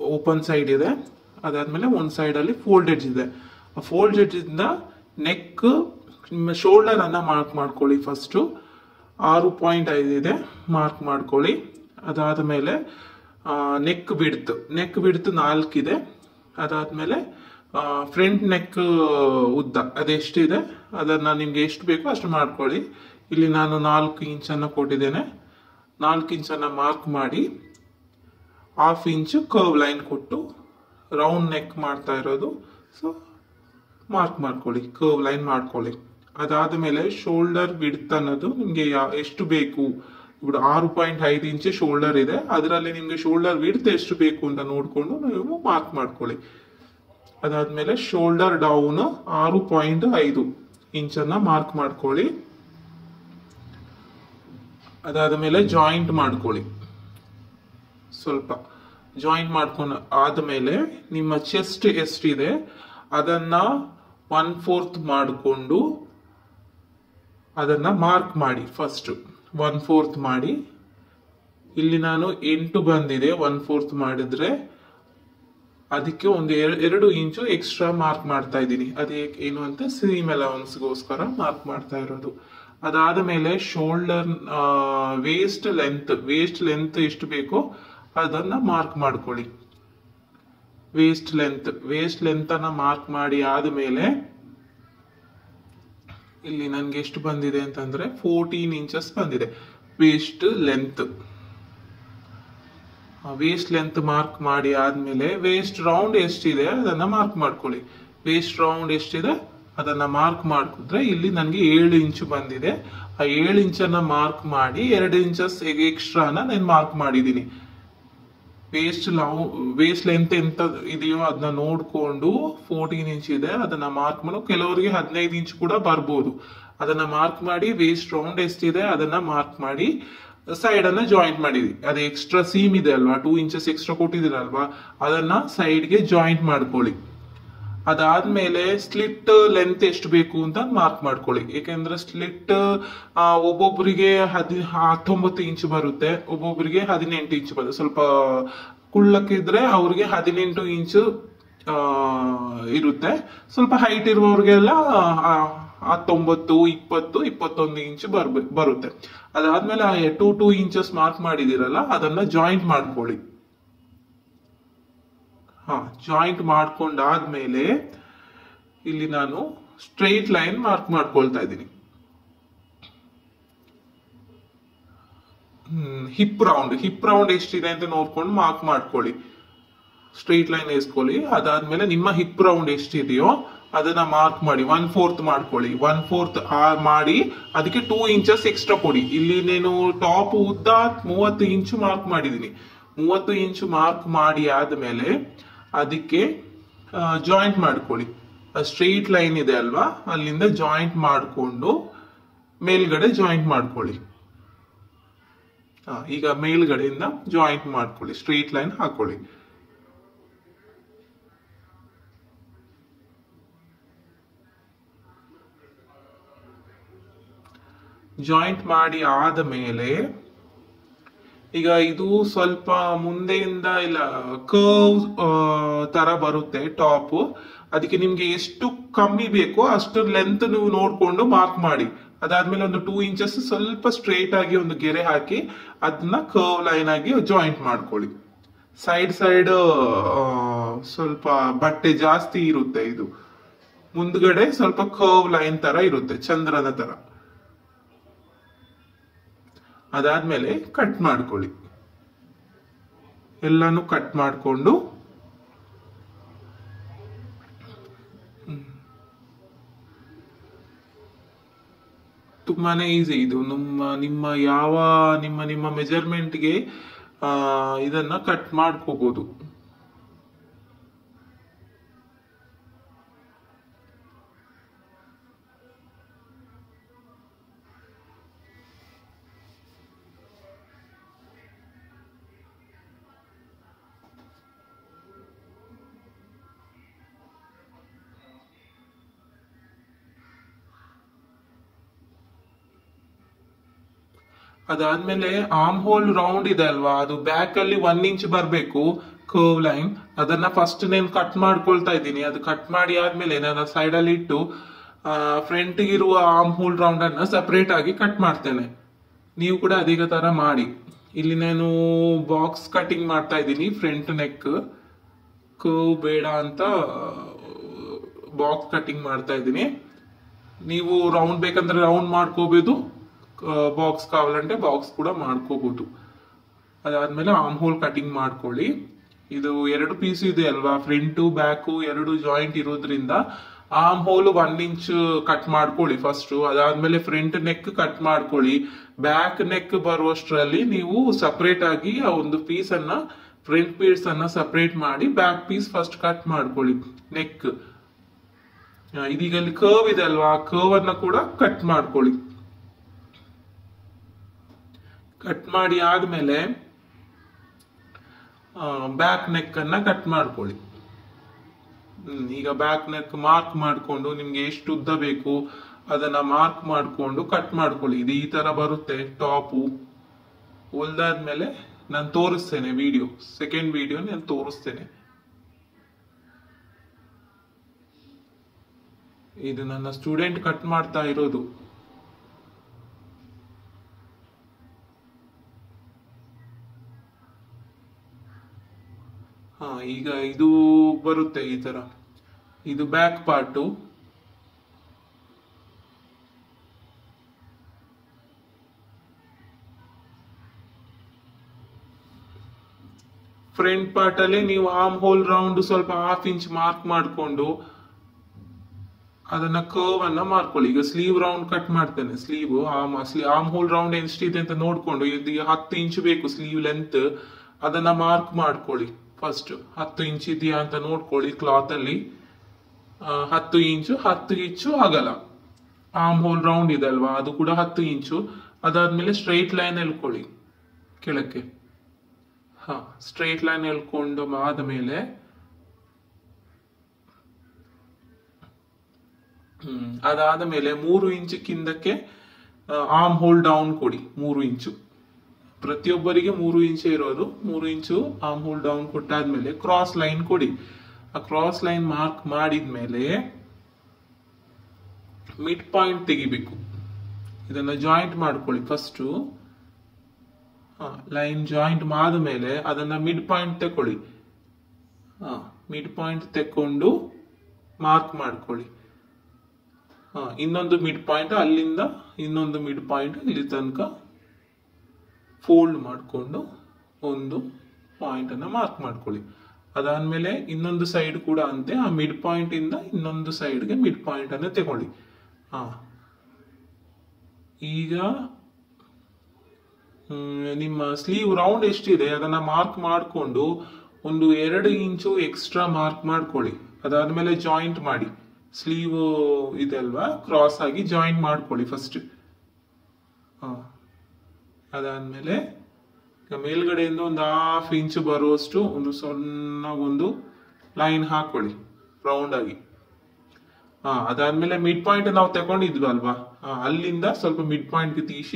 open side ಇದೆ ಅದಾದ್ಮೇಲೆ ಒಂದು ಸೈಡಲ್ಲಿ ಫೋಲ್ಡ್ ಎಡ್ಜ್ ಇದೆ ಆ ಫೋಲ್ಡ್ ಎಡ್ಜಿಂದ ನೆಕ್ ನಿಮ್ಮ ಶೋಲ್ಡರ್ ಅನ್ನ ಮಾರ್ಕ್ ಮಾಡ್ಕೊಳ್ಳಿ ಫಸ್ಟು ಆರು ಪಾಯಿಂಟ್ ಐದು ಇದೆ ಮಾರ್ಕ್ ಮಾಡ್ಕೊಳ್ಳಿ ಅದಾದ ಮೇಲೆ ನೆಕ್ ಬಿಡ್ತು ನೆಕ್ ಬಿಡ್ತು ನಾಲ್ಕಿದೆ ಅದಾದ್ಮೇಲೆ ಫ್ರಂಟ್ ನೆಕ್ ಉದ್ದ ಅದೆಷ್ಟಿದೆ ಅದನ್ನ ನಿಮ್ಗೆ ಎಷ್ಟು ಬೇಕೋ ಅಷ್ಟು ಮಾಡ್ಕೊಳ್ಳಿ ಇಲ್ಲಿ ನಾನು ನಾಲ್ಕು ಇಂಚನ್ನು ಕೊಟ್ಟಿದ್ದೇನೆ ನಾಲ್ಕು ಇಂಚನ್ನು ಮಾರ್ಕ್ ಮಾಡಿ ಹಾಫ್ ಇಂಚು ಕರ್ವ್ ಲೈನ್ ಕೊಟ್ಟು ರೌಂಡ್ ನೆಕ್ ಮಾಡ್ತಾ ಇರೋದು ಸೊ ಮಾರ್ಕ್ ಮಾಡ್ಕೊಳ್ಳಿ ಕರ್ವ್ ಲೈನ್ ಮಾಡ್ಕೊಳ್ಳಿ ಅದಾದ ಮೇಲೆ ಶೋಲ್ಡರ್ ಬಿಡ್ತ್ ಅನ್ನೋದು ನಿಮಗೆ ಎಷ್ಟು ಬೇಕು ఇప్పుడు ಆರು ಪಾಯಿಂಟ್ ಐದು ಇಂಚ್ ಶೋಲ್ಡರ್ ಇದೆ ಅದರಲ್ಲಿ ನಿಮಗೆ ಶೋಲ್ಡರ್ ವಿಡ್ತ್ ಎಷ್ಟು ಬೇಕು ಅಂತ ನೋಡಿಕೊಂಡು ನೀವು ಮಾರ್ಕ್ ಮಾಡ್ಕೊಳ್ಳಿ ಅದಾದ್ಮೇಲೆ ಶೋಲ್ಡರ್ ಡೌನ್ ಆರು ಪಾಯಿಂಟ್ ಐದು ಇಂಚನ್ನ ಮಾರ್ಕ್ ಮಾಡ್ಕೊಳ್ಳಿ ಅದಾದ ಮೇಲೆ ಜಾಯಿಂಟ್ ಮಾಡ್ಕೊಳ್ಳಿ ಸ್ವಲ್ಪ ಜಾಯಿಂಟ್ ಮಾಡ್ಕೊಂಡು ಆದಮೇಲೆ ನಿಮ್ಮ ಚೆಸ್ಟ್ ಎಷ್ಟಿದೆ ಅದನ್ನ ಒನ್ ಫೋರ್ತ್ ಮಾಡಿಕೊಂಡು ಅದನ್ನ ಮಾರ್ಕ್ ಮಾಡಿ ಫಸ್ಟ್ ಒನ್ ಫೋರ್ತ್ ಮಾಡಿ ಇಲ್ಲಿ ನಾನು ಎಂಟು ಬಂದಿದೆ ಒನ್ ಫೋರ್ತ್ ಮಾಡಿದ್ರೆ ಅದಕ್ಕೆ ಒಂದು ಎರ- ಎರಡು ಇಂಚು ಎಕ್ಸ್ಟ್ರಾ ಮಾರ್ಕ್ ಮಾಡ್ತಾ ಇದ್ದೀನಿ ಅದೇ ಏನು ಅಂತ ಸೀಮ್ ಅಲವನ್ಸ್ಗೋಸ್ಕರ ಮಾರ್ಕ್ ಮಾಡ್ತಾ ಇರೋದು ಅದಾದ ಮೇಲೆ shoulder waist length waist length ಎಷ್ಟು ಬೇಕೋ ಅದನ್ನ ಮಾರ್ಕ್ ಮಾಡ್ಕೊಳ್ಳಿ ವೇಸ್ಟ್ ಲೆಂತ್ ವೇಸ್ಟ್ ಲೆಂತ್ ಅನ್ನ ಮಾರ್ಕ್ ಮಾಡಿ ಆದ್ಮೇಲೆ ಇಲ್ಲಿ ನನ್ಗೆ ಎಷ್ಟು ಬಂದಿದೆ ಅಂತಂದ್ರೆ ಫೋರ್ಟೀನ್ ಇಂಚಸ್ ಬಂದಿದೆ waist length waist length mark ಮಾಡಿ ಆದ್ಮೇಲೆ ವೇಸ್ಟ್ ರೌಂಡ್ ಎಷ್ಟಿದೆ ಅದನ್ನ ಮಾರ್ಕ್ ಮಾಡ್ಕೊಳ್ಳಿ ವೇಸ್ಟ್ ರೌಂಡ್ ಎಷ್ಟಿದೆ ಅದನ್ನ ಮಾರ್ಕ್ ಮಾಡ್ಕೊಂಡ್ರೆ ಇಲ್ಲಿ ನನಗೆ ಏಳು ಇಂಚು ಬಂದಿದೆ ಆ ಏಳು ಇಂಚನ್ನ ಮಾರ್ಕ್ ಮಾಡಿ ಎರಡು ಇಂಚಸ್ ಎಕ್ಸ್ಟ್ರಾನ ನಾನು ಮಾರ್ಕ್ ಮಾಡಿದ್ದೀನಿ ವೇಸ್ಟ್ ಲವ್ ವೇಸ್ಟ್ ಲೆಂತ್ ಎಂತ ಇದೆಯೋ ಅದನ್ನ ನೋಡ್ಕೊಂಡು ಫೋರ್ಟೀನ್ ಇಂಚ್ ಇದೆ ಅದನ್ನ ಮಾರ್ಕ್ ಮಾಡೋ ಕೆಲವರಿಗೆ ಹದಿನೈದು ಇಂಚ್ ಕೂಡ ಬರ್ಬೋದು ಅದನ್ನ ಮಾರ್ಕ್ ಮಾಡಿ ವೇಸ್ಟ್ ರೌಂಡ್ ಎಷ್ಟಿದೆ ಅದನ್ನ ಮಾರ್ಕ್ ಮಾಡಿ ಸೈಡ್ ಅನ್ನ ಜಾಯಿಂಟ್ ಮಾಡಿದ್ವಿ ಅದು ಎಕ್ಸ್ಟ್ರಾ ಸೀಮ್ ಇದೆ ಅಲ್ವಾ ಟೂ ಇಂಚಸ್ ಎಕ್ಸ್ಟ್ರಾ ಕೊಟ್ಟಿದ್ದೀರಲ್ವಾ ಅದನ್ನ ಸೈಡ್ಗೆ ಜಾಯಿಂಟ್ ಮಾಡ್ಕೊಳ್ಳಿ ಅದಾದ್ಮೇಲೆ ಸ್ಲಿಟ್ ಲೆಂತ್ ಎಷ್ಟು ಬೇಕು ಅಂತ ಮಾರ್ಕ್ ಮಾಡ್ಕೊಳ್ಳಿ ಯಾಕೆಂದ್ರೆ ಸ್ಲಿಟ್ ಒಬ್ಬೊಬ್ಬರಿಗೆ ಹದಿ ಹತ್ತೊಂಬತ್ತು ಇಂಚ್ ಬರುತ್ತೆ ಒಬ್ಬೊಬ್ಬರಿಗೆ ಹದಿನೆಂಟು ಇಂಚ್ ಬರುತ್ತೆ ಸ್ವಲ್ಪ ಕುಳ್ಳಕ್ಕಿದ್ರೆ ಅವ್ರಿಗೆ ಹದಿನೆಂಟು ಇಂಚು ಆ, ಇರುತ್ತೆ ಸ್ವಲ್ಪ ಹೈಟ್ ಇರುವವ್ರಿಗೆಲ್ಲ ಆ, ಹತ್ತೊಂಬತ್ತು ಇಪ್ಪತ್ತು ಇಪ್ಪತ್ತೊಂದು ಇಂಚ್ ಬರ್ಬೇ ಬರುತ್ತೆ ಅದಾದ್ಮೇಲೆ ಟೂ ಟೂ ಇಂಚಸ್ ಮಾರ್ಕ್ ಮಾಡಿದಿರಲ್ಲ ಅದನ್ನ ಜಾಯಿಂಟ್ ಮಾಡ್ಕೊಳ್ಳಿ ಹಾ ಜಾಯಿಂಟ್ ಮಾಡ್ಕೊಂಡಾದ್ಮೇಲೆ ಇಲ್ಲಿ ನಾನು ಸ್ಟ್ರೈಟ್ ಲೈನ್ ಮಾರ್ಕ್ ಮಾಡ್ಕೊಳ್ತಾ ಇದ್ದೀನಿ ಹಿಪ್ ರೌಂಡ್ ಹಿಪ್ ರೌಂಡ್ ಎಷ್ಟಿದೆ ಅಂತ ನೋಡ್ಕೊಂಡು ಮಾರ್ಕ್ ಮಾಡ್ಕೊಳ್ಳಿ ಸ್ಟ್ರೈಟ್ ಲೈನ್ ಎಸ್ಕೊಳ್ಳಿ ಅದಾದ್ಮೇಲೆ ನಿಮ್ಮ ಹಿಪ್ ರೌಂಡ್ ಎಷ್ಟಿದೆಯೋ ಅದನ್ನ ಮಾರ್ಕ್ ಮಾಡಿ ಒನ್ ಫೋರ್ತ್ ಮಾಡ್ಕೊಳ್ಳಿ ಒನ್ ಫೋರ್ತ್ ಮಾಡಿ ಅದಕ್ಕೆ ಟೂ ಇಂಚಸ್ ಎಕ್ಸ್ಟ್ರಾ ಕೊಡಿ ಇಲ್ಲಿ నేను ಟಾಪ್ ಉದ್ದ ಮೂವತ್ತು ಇಂಚು ಮಾರ್ಕ್ ಮಾಡಿದ್ದೀನಿ ಮೂವತ್ತು ಇಂಚು ಮಾರ್ಕ್ ಮಾಡಿ ಆದ್ಮೇಲೆ ಅದಕ್ಕೆ ಜಾಯಿಂಟ್ ಮಾಡ್ಕೊಳ್ಳಿ ಸ್ಟ್ರೈಟ್ ಲೈನ್ ಇದೆ ಅಲ್ವಾ ಅಲ್ಲಿಂದ ಜಾಯಿಂಟ್ ಮಾಡಿಕೊಂಡು ಮೇಲ್ಗಡೆ ಜಾಯಿಂಟ್ ಮಾಡ್ಕೊಳ್ಳಿ ಆ, ಈಗ ಮೇಲ್ಗಡೆಯಿಂದ ಜಾಯಿಂಟ್ ಮಾಡ್ಕೊಳ್ಳಿ ಸ್ಟ್ರೈಟ್ ಲೈನ್ ಹಾಕೊಳ್ಳಿ ಜಾಯಿಂಟ್ ಮಾಡಿ ಆದ ಮೇಲೆ ಈಗ ಇದು ಸ್ವಲ್ಪ ಮುಂದೆಯಿಂದ ಇಲ್ಲ ಕರ್ವ್ ತರ ಬರುತ್ತೆ ಟಾಪ್ ಅದಕ್ಕೆ ನಿಮ್ಗೆ ಎಷ್ಟು ಕಮ್ಮಿ ಬೇಕೋ ಅಷ್ಟು ಲೆಂತ್ ನೀವು ನೋಡ್ಕೊಂಡು ಮಾರ್ಕ್ ಮಾಡಿ ಅದಾದ್ಮೇಲೆ ಒಂದು ಟೂ ಇಂಚಸ್ ಸ್ವಲ್ಪ ಸ್ಟ್ರೇಟ್ ಆಗಿ ಒಂದು ಗೆರೆ ಹಾಕಿ ಅದನ್ನ ಕರ್ವ್ ಲೈನ್ ಆಗಿ ಜಾಯಿಂಟ್ ಮಾಡ್ಕೊಳ್ಳಿ ಸೈಡ್ ಸೈಡ್ ಸ್ವಲ್ಪ ಬಟ್ಟೆ ಜಾಸ್ತಿ ಇರುತ್ತೆ ಇದು ಮುಂದ್ಗಡೆ ಸ್ವಲ್ಪ ಕರ್ವ್ ಲೈನ್ ತರ ಇರುತ್ತೆ ಚಂದ್ರನ ತರ ಅದಾದ್ಮೇಲೆ ಕಟ್ ಮಾಡ್ಕೊಳ್ಳಿ ಎಲ್ಲಾನು ಕಟ್ ಮಾಡಿಕೊಂಡು ತುಂಬಾನೇ ಈಸಿ ಇದು ನಿಮ್ಮ ನಿಮ್ಮ ಯಾವ ನಿಮ್ಮ ನಿಮ್ಮ ಮೆಜರ್ಮೆಂಟ್ಗೆ ಇದನ್ನ ಕಟ್ ಮಾಡ್ಕೋಬಹುದು ಅದಾದ್ಮೇಲೆ ಆರ್ಮ್ ಹೋಲ್ ರೌಂಡ್ ಇದೆ ಅಲ್ವಾ ಅದು ಬ್ಯಾಕ್ ಅಲ್ಲಿ ಒನ್ ಇಂಚ್ ಬರಬೇಕು ಕರ್ವ್ ಲೈನ್ ಅದನ್ನ ಫಸ್ಟ್ నేను ಕಟ್ ಮಾಡ್ಕೊಳ್ತಾ ಇದ್ದೀನಿ ಅದು ಕಟ್ ಮಾಡಿ ಆದ್ಮೇಲೆ ನಾನು ಸೈಡ್ ಅಲ್ಲಿ ಇಟ್ಟು ಫ್ರಂಟ್ ಇರುವ ಆರ್ಮ್ ಹೋಲ್ ರೌಂಡ್ ಅನ್ನ ಸಪರೇಟ್ ಆಗಿ ಕಟ್ ಮಾಡ್ತೇನೆ ನೀವು ಕೂಡ ಅದೇ ತರ ಮಾಡಿ ಇಲ್ಲಿ ನಾನು ಬಾಕ್ಸ್ ಕಟಿಂಗ್ ಮಾಡ್ತಾ ಇದ್ದೀನಿ ಫ್ರಂಟ್ ನೆಕ್ ಕರ್ವ್ ಬೇಡ ಅಂತ ಬಾಕ್ಸ್ ಕಟಿಂಗ್ ಮಾಡ್ತಾ ಇದ್ದೀನಿ ನೀವು ರೌಂಡ್ ಬೇಕಂದ್ರೆ ರೌಂಡ್ ಮಾಡ್ಕೋಬಹುದು ಬಾಕ್ಸ್ ಕಾವಾలంటే ಬಾಕ್ಸ್ ಕೂಡ ಮಾಡ್ಕೋಬಹುದು ಅದಾದ್ಮೇಲೆ ಆರ್ಮ್ ಹೋಲ್ ಕಟಿಂಗ್ ಮಾಡ್ಕೊಳ್ಳಿ ಇದು ಎರಡು ಪೀಸ್ ಇದೆ ಅಲ್ವಾ ಫ್ರಂಟು ಬ್ಯಾಕು ಎರಡು ಜಾಯಿಂಟ್ ಇರೋದ್ರಿಂದ arm hole one inch cut ಮಾಡ್ಕೊಳ್ಳಿ ಫಸ್ಟ್ ಅದಾದ್ಮೇಲೆ ಫ್ರಂಟ್ ನೆಕ್ ಕಟ್ ಮಾಡ್ಕೊಳ್ಳಿ ಬ್ಯಾಕ್ ನೆಕ್ ಬರುವಷ್ಟರಲ್ಲಿ ನೀವು ಸಪರೇಟ್ ಆಗಿ ಆ ಒಂದು ಪೀಸ್ ಅನ್ನ ಫ್ರಂಟ್ ಪೀಸ್ ಅನ್ನ ಸಪರೇಟ್ ಮಾಡಿ ಬ್ಯಾಕ್ ಪೀಸ್ ಫಸ್ಟ್ ಕಟ್ ಮಾಡ್ಕೊಳ್ಳಿ ನೆಕ್ ಇದೀಗ ಅಲ್ಲಿ ಕರ್ವ್ ಇದೆ ಅಲ್ವಾ ಕರ್ವ್ ಅನ್ನ ಕೂಡ ಕಟ್ ಮಾಡ್ಕೊಳ್ಳಿ ಕಟ್ ಮಾಡಿ ಆದ್ಮೇಲೆ ಬ್ಯಾಕ್ ನೆಕ್ ಅನ್ನ ಕಟ್ ಮಾಡ್ಕೊಳ್ಳಿ ಹ್ಮ್, ಈಗ ಬ್ಯಾಕ್ ನೆಕ್ ಮಾರ್ಕ್ ಮಾಡ್ಕೊಂಡು ನಿಮ್ಗೆ ಎಷ್ಟು ಉದ್ದ ಬೇಕು ಅದನ್ನ ಮಾರ್ಕ್ ಮಾಡ್ಕೊಂಡು ಕಟ್ ಮಾಡ್ಕೊಳ್ಳಿ ಇದು ಈ ತರ ಬರುತ್ತೆ ಟಾಪು ಹೊಲ್ದಾದ್ಮೇಲೆ ನಾನು ತೋರಿಸ್ತೇನೆ ವಿಡಿಯೋ ಸೆಕೆಂಡ್ ವಿಡಿಯೋ ನಾನು ತೋರಿಸ್ತೇನೆ ಇದು ನನ್ನ ಸ್ಟೂಡೆಂಟ್ ಕಟ್ ಮಾಡ್ತಾ ಇರೋದು ಹಾ ಈಗ ಇದು ಬರುತ್ತೆ ಈ ತರ ಇದು ಬ್ಯಾಕ್ ಪಾರ್ಟು ಫ್ರಂಟ್ ಪಾರ್ಟ್ ಅಲ್ಲಿ ನೀವು ಆರ್ಮ್ ಹೋಲ್ ರೌಂಡ್ ಸ್ವಲ್ಪ ಹಾಫ್ ಇಂಚ್ ಮಾರ್ಕ್ ಮಾಡಿಕೊಂಡು ಅದನ್ನ ಕರ್ವ್ ಅನ್ನ ಮಾಡ್ಕೊಳ್ಳಿ ಈಗ ಸ್ಲೀವ್ ರೌಂಡ್ ಕಟ್ ಮಾಡ್ತೇನೆ sleeve arm arm hole round ಎಷ್ಟಿದೆ ಅಂತ ನೋಡ್ಕೊಂಡು ಇದು ಹತ್ತು ಇಂಚ್ ಬೇಕು ಸ್ಲೀವ್ ಲೆಂತ್ ಅದನ್ನ ಮಾರ್ಕ್ ಮಾಡ್ಕೊಳ್ಳಿ ಫಸ್ಟ್ ಹತ್ತು ಇಂಚ್ ಇದೆಯಾ ಅಂತ ನೋಡ್ಕೊಳ್ಳಿ ಕ್ಲಾತ್ ಅಲ್ಲಿ ಆ, ಹತ್ತು ಇಂಚು ಹತ್ತು ಇಂಚು ಆಗಲ್ಲ ಆರ್ಮ್ ಹೋಲ್ ರೌಂಡ್ ಇದೆ ಅಲ್ವಾ ಅದು ಕೂಡ ಹತ್ತು ಇಂಚು ಅದಾದ್ಮೇಲೆ ಸ್ಟ್ರೈಟ್ ಲೈನ್ ಎಳ್ಕೊಳ್ಳಿ ಕೆಳಕ್ಕೆ ಹಾ ಸ್ಟ್ರೈಟ್ ಲೈನ್ ಎಳ್ಕೊಂಡು ಆದ್ಮೇಲೆ ಹ್ಮ್ ಅದಾದ ಮೇಲೆ ಮೂರು ಇಂಚ್ ಕಿಂದಕ್ಕೆ ಆರ್ಮ್ ಹೋಲ್ ಡೌನ್ ಕೊಡಿ ಮೂರು ಇಂಚು ಪ್ರತಿಯೊಬ್ಬರಿಗೆ ಮೂರು ಇಂಚೆ ಇರೋದು ಮೂರು ಇಂಚು ಆರ್ಮ್ ಹೋಲ್ ಡೌನ್ ಕೊಟ್ಟಾದ್ಮೇಲೆ ಕ್ರಾಸ್ ಲೈನ್ ಕೊಡಿ ಆ ಕ್ರಾಸ್ ಲೈನ್ ಮಾರ್ಕ್ ಮಾಡಿದ್ಮೇಲೆ ಮಿಡ್ ಪಾಯಿಂಟ್ ತೆಗಿಬೇಕು ಇದನ್ನ ಜಾಯಿಂಟ್ ಮಾಡ್ಕೊಳ್ಳಿ ಫಸ್ಟು ಲೈನ್ ಜಾಯಿಂಟ್ ಆದ್ಮೇಲೆ ಅದನ್ನ ಮಿಡ್ ಪಾಯಿಂಟ್ ತಕೊಳ್ಳಿ ಮಿಡ್ ಪಾಯಿಂಟ್ ತೆಕ್ಕೊಂಡು ಮಾರ್ಕ್ ಮಾಡ್ಕೊಳ್ಳಿ ಹಾ ಇನ್ನೊಂದು ಮಿಡ್ ಪಾಯಿಂಟ್ ಅಲ್ಲಿಂದ ಇನ್ನೊಂದು ಮಿಡ್ ಪಾಯಿಂಟ್ ಇಲ್ಲಿ ತನಕ ಫೋಲ್ಡ್ ಮಾಡಿಕೊಂಡು ಒಂದು ಪಾಯಿಂಟ್ ಅನ್ನ ಮಾರ್ಕ್ ಮಾಡ್ಕೊಳ್ಳಿ ಅದಾದ್ಮೇಲೆ ಇನ್ನೊಂದು ಸೈಡ್ ಕೂಡ ಅಂತೆ ಆ ಮಿಡ್ ಪಾಯಿಂಟ್ ಇಂದ ಇನ್ನೊಂದು ಸೈಡ್ಗೆ ಮಿಡ್ ಪಾಯಿಂಟ್ ಅನ್ನ ತಗೊಳ್ಳಿ ಹಾ ಈಗ ಹ್ಮ್, ನಿಮ್ಮ ಸ್ಲೀವ್ ರೌಂಡ್ ಎಷ್ಟಿದೆ ಅದನ್ನ ಮಾರ್ಕ್ ಮಾಡಿಕೊಂಡು ಒಂದು ಎರಡು ಇಂಚು ಎಕ್ಸ್ಟ್ರಾ ಮಾರ್ಕ್ ಮಾಡ್ಕೊಳ್ಳಿ ಅದಾದ್ಮೇಲೆ ಜಾಯಿಂಟ್ ಮಾಡಿ ಸ್ಲೀವ್ ಇದೆ ಅಲ್ವಾ ಕ್ರಾಸ್ ಆಗಿ ಜಾಯಿಂಟ್ ಮಾಡ್ಕೊಳ್ಳಿ ಫಸ್ಟ್ ಅದಾದ್ಮೇಲೆ ಈಗ ಮೇಲ್ಗಡೆಯಿಂದ ಒಂದು ಹಾಫ್ ಇಂಚ್ ಬರುವಷ್ಟು ಒಂದು ಸಣ್ಣ ಒಂದು ಲೈನ್ ಹಾಕೊಳ್ಳಿ ರೌಂಡ್ ಆಗಿ ಹಾ ಅದಾದ್ಮೇಲೆ ಮಿಡ್ ಪಾಯಿಂಟ್ ನಾವು ತಗೊಂಡಿದ್ವಿ ಅಲ್ವಾ ಆ, ಅಲ್ಲಿಂದ ಸ್ವಲ್ಪ ಮಿಡ್ ಪಾಯಿಂಟ್ ತೀಸಿ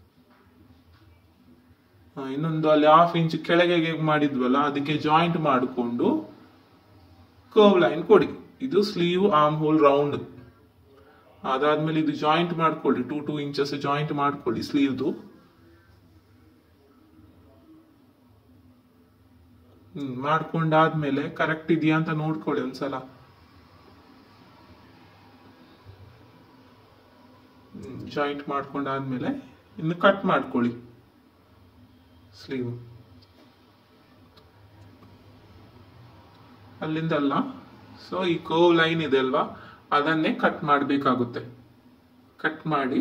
ಆ, ಇನ್ನೊಂದು ಅಲ್ಲಿ ಹಾಫ್ ಇಂಚ್ ಕೆಳಗೆ ಹೇಗೆ ಮಾಡಿದ್ವಲ್ಲ ಅದಕ್ಕೆ ಜಾಯಿಂಟ್ ಮಾಡಿಕೊಂಡು ಕರ್ವ್ ಲೈನ್ ಕೊಡಿ ಇದು ಸ್ಲೀವ್ ಆರ್ಮ್ ಹೋಲ್ ರೌಂಡ್ ಅದಾದ್ಮೇಲೆ ಇದು ಜಾಯಿಂಟ್ ಮಾಡ್ಕೊಳ್ಳಿ ಟೂ ಟೂ ಇಂಚಸ್ ಜಾಯಿಂಟ್ ಮಾಡ್ಕೊಳ್ಳಿ ಸ್ಲೀವ್ದು ಹ್ಮ್ ಮಾಡ್ಕೊಂಡಾದ್ಮೇಲೆ ಕರೆಕ್ಟ್ ಇದೆಯಾ ಅಂತ ನೋಡ್ಕೊಳ್ಳಿ ಒಂದ್ಸಲ ಜಾಯಿಂಟ್ ಮಾಡ್ಕೊಂಡಾದ್ಮೇಲೆ ಇನ್ನು ಕಟ್ ಮಾಡ್ಕೊಳ್ಳಿ ಸ್ಲೀವ್ ಅಲ್ಲಿಂದ ಅಲ್ಲ ಸೊ ಈ ಕರ್ವ್ ಲೈನ್ ಇದೆ ಅಲ್ವಾ ಅದನ್ನೇ ಕಟ್ ಮಾಡಬೇಕಾಗುತ್ತೆ ಕಟ್ ಮಾಡಿ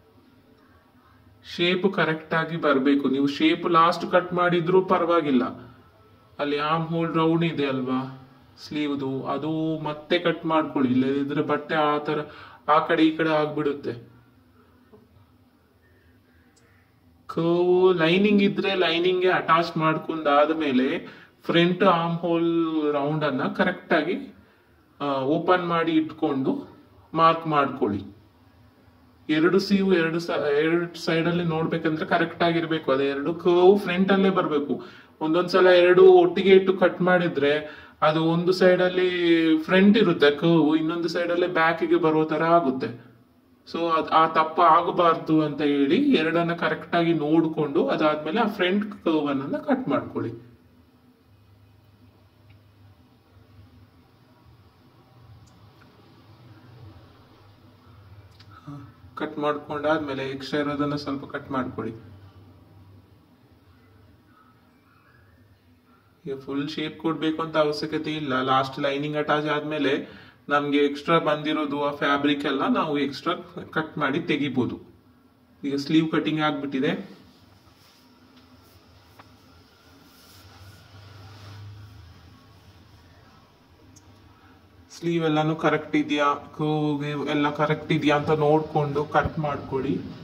ಶೇಪ್ ಕರೆಕ್ಟ್ ಆಗಿ ಬರಬೇಕು ನೀವು ಶೇಪ್ ಲಾಸ್ಟ್ ಕಟ್ ಮಾಡಿದ್ರೂ ಪರವಾಗಿಲ್ಲ ಅಲ್ಲಿ ಆರ್ಮ್ ಹೋಲ್ ರೌಂಡ್ ಇದೆ ಅಲ್ವಾ ಸ್ಲೀವ್ದು ಅದು ಮತ್ತೆ ಕಟ್ ಮಾಡ್ಕೊಳ್ಳಿ ಇಲ್ಲದಿದ್ರೆ ಬಟ್ಟೆ ಆ ತರ ಆ ಕಡೆ ಈ ಕಡೆ ಆಗ್ಬಿಡುತ್ತೆ ಕರ್ವ್ ಲೈನಿಂಗ್ ಇದ್ರೆ ಲೈನಿಂಗ್ ಅಟ್ಯಾಚ್ ಮಾಡ್ಕೊಂಡಾದ್ಮೇಲೆ ಫ್ರಂಟ್ ಆರ್ಮ್ ಹೋಲ್ ರೌಂಡ್ ಅನ್ನ ಕರೆಕ್ಟ್ ಆಗಿ ಓಪನ್ ಮಾಡಿ ಇಟ್ಕೊಂಡು ಮಾರ್ಕ್ ಮಾಡ್ಕೊಳ್ಳಿ ಎರಡು ಸೀವು ಎರಡು ಸ- ಎರಡು ಸೈಡ್ ಅಲ್ಲಿ ನೋಡ್ಬೇಕಂದ್ರೆ ಕರೆಕ್ಟ್ ಆಗಿರ್ಬೇಕು ಅದು ಎರಡು ಕರ್ವ್ ಫ್ರಂಟ್ ಅಲ್ಲೇ ಬರಬೇಕು ಒಂದೊಂದ್ಸಲ ಎರಡು ಒಟ್ಟಿಗೆ ಇಟ್ಟು ಕಟ್ ಮಾಡಿದ್ರೆ ಅದು ಒಂದು ಸೈಡ್ ಅಲ್ಲಿ ಫ್ರಂಟ್ ಇರುತ್ತೆ ಕರ್ವ್ ಇನ್ನೊಂದು ಸೈಡ್ ಅಲ್ಲಿ ಬ್ಯಾಕ್ ಗೆ ಬರೋ ತರ ಆಗುತ್ತೆ ಸೊ ಆ ತಪ್ಪ ಆಗಬಾರ್ದು ಅಂತ ಹೇಳಿ ಎರಡನ್ನ ಕರೆಕ್ಟ್ ಆಗಿ ನೋಡ್ಕೊಂಡು ಅದಾದ್ಮೇಲೆ ಆ ಫ್ರಂಟ್ ಕರ್ವ್ ಅನ್ನ ಕಟ್ ಮಾಡ್ಕೊಳ್ಳಿ ಕಟ್ ಮಾಡ್ಕೊಂಡಾದ್ಮೇಲೆ ಎಕ್ಸ್ಟ್ರಾ ಇರೋದನ್ನ ಸ್ವಲ್ಪ ಕಟ್ ಮಾಡ್ಕೊಳ್ಳಿ ಈಗ ಫುಲ್ ಶೇಪ್ ಕೊಡ್ಬೇಕು ಅಂತ ಅವಶ್ಯಕತೆ ಇಲ್ಲ ಲಾಸ್ಟ್ ಲೈನಿಂಗ್ ಅಟ್ಯಾಚ್ ಆದ್ಮೇಲೆ ನಮ್ಗೆ ಎಕ್ಸ್ಟ್ರಾ ಬಂದಿರೋದು ಆ ಫ್ಯಾಬ್ರಿಕ್ ಎಲ್ಲ ನಾವು ಎಕ್ಸ್ಟ್ರಾ ಕಟ್ ಮಾಡಿ ತೆಗಿಬಹುದು ಈಗ ಸ್ಲೀವ್ ಕಟಿಂಗ್ ಆಗ್ಬಿಟ್ಟಿದೆ ಸ್ಲೀವ್ ಎಲ್ಲಾನು ಕರೆಕ್ಟ್ ಇದೆಯಾ ಎಲ್ಲ ಕರೆಕ್ಟ್ ಇದೆಯಾ ಅಂತ ನೋಡ್ಕೊಂಡು ಕಟ್ ಮಾಡ್ಕೊಳ್ಳಿ